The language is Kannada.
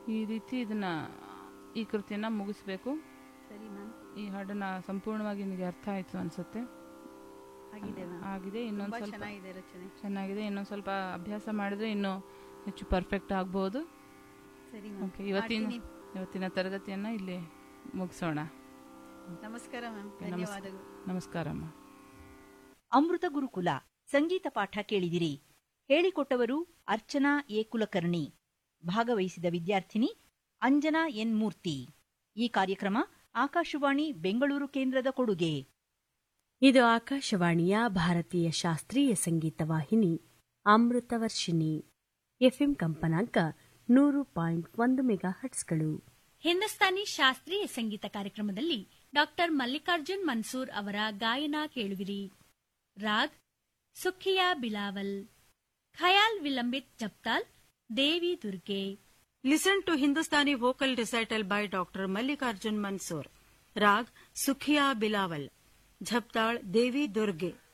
ಈ ರೀತಿ ಇದನ್ನ ಈ ಕೃತಿಯನ್ನ ಮುಗಿಸ್ಬೇಕು ಸರಿ ಮ್ಯಾಮ್ ಈ ಹಾಡನ್ನ ಸಂಪೂರ್ಣವಾಗಿ ನಿಮಗೆ ಅರ್ಥ ಆಯ್ತು ಅನ್ಸುತ್ತೆ ಆಗಿದೆ ಮ್ಯಾಮ್ ಆಗಿದೆ ಇನ್ನೊಂದು ತುಂಬಾ ಸ್ವಲ್ಪ ಚೆನ್ನಾಗಿದೆ ರಚನೆ ಚೆನ್ನಾಗಿದೆ ಇನ್ನೊಂದು ಸ್ವಲ್ಪ ಅಭ್ಯಾಸ ಮಾಡಿದ್ರೆ ಇನ್ನೂ ಹೆಚ್ಚು ಪರ್ಫೆಕ್ಟ್ ಆಗ್ಬೋದು ಸರಿ ಮ್ಯಾಮ್ ಓಕೆ ಇವತ್ತಿನ ಮಾಡ್ತೀನಿ. ಇವತ್ತಿನ ತರಗತಿಯನ್ನ ಇಲ್ಲಿ ಮುಗಿಸೋಣ ನಮಸ್ಕಾರ ಮ್ಯಾಮ್ ನಮಸ್- ಧನ್ಯವಾದಗಳು ನಮಸ್ಕಾರಮ್ಮ ಅಮೃತ ಗುರುಕುಲ ಸಂಗೀತ ಪಾಠ ಕೇಳಿದಿರಿ ಹೇಳಿಕೊಟ್ಟವರು ಅರ್ಚನಾ ಎ ಕುಲಕರ್ಣಿ ಭಾಗವಹಿಸಿದ ವಿದ್ಯಾರ್ಥಿನಿ ಅಂಜನಾ ಎನ್ ಮೂರ್ತಿ ಈ ಕಾರ್ಯಕ್ರಮ ಆಕಾಶವಾಣಿ ಬೆಂಗಳೂರು ಕೇಂದ್ರದ ಕೊಡುಗೆ ಇದು ಆಕಾಶವಾಣಿಯ ಭಾರತೀಯ ಶಾಸ್ತ್ರೀಯ ಸಂಗೀತ ವಾಹಿನಿ ಅಮೃತವರ್ಷಿಣಿ ಎಫ್ಎಂ ಕಂಪನಾಂಕ ನೂರು ಪಾಯಿಂಟ್ ಒಂದು ಮೆಗಾ ಹಟ್ಸ್ಗಳು ಹಿಂದೂಸ್ತಾನಿ ಶಾಸ್ತ್ರೀಯ ಸಂಗೀತ ಕಾರ್ಯಕ್ರಮದಲ್ಲಿ ಡಾಕ್ಟರ್ ಮಲ್ಲಿಕಾರ್ಜುನ್ ಮನ್ಸೂರ್ ಅವರ ಗಾಯನ ಕೇಳುವಿರಿ ರಾಗ್ ಸುಖಿಯಾ ಬಿಲಾವಲ್ ಖಯಾಲ್ ವಿಲಂಬಿತ್ ಜಪ್ತಾಲ್ ದೇವಿ Durga Listen to Hindustani vocal recital by Dr. Mallikarjun Mansoor. Rag Sukhiya Bilawal. Jhaptal Devi Durge.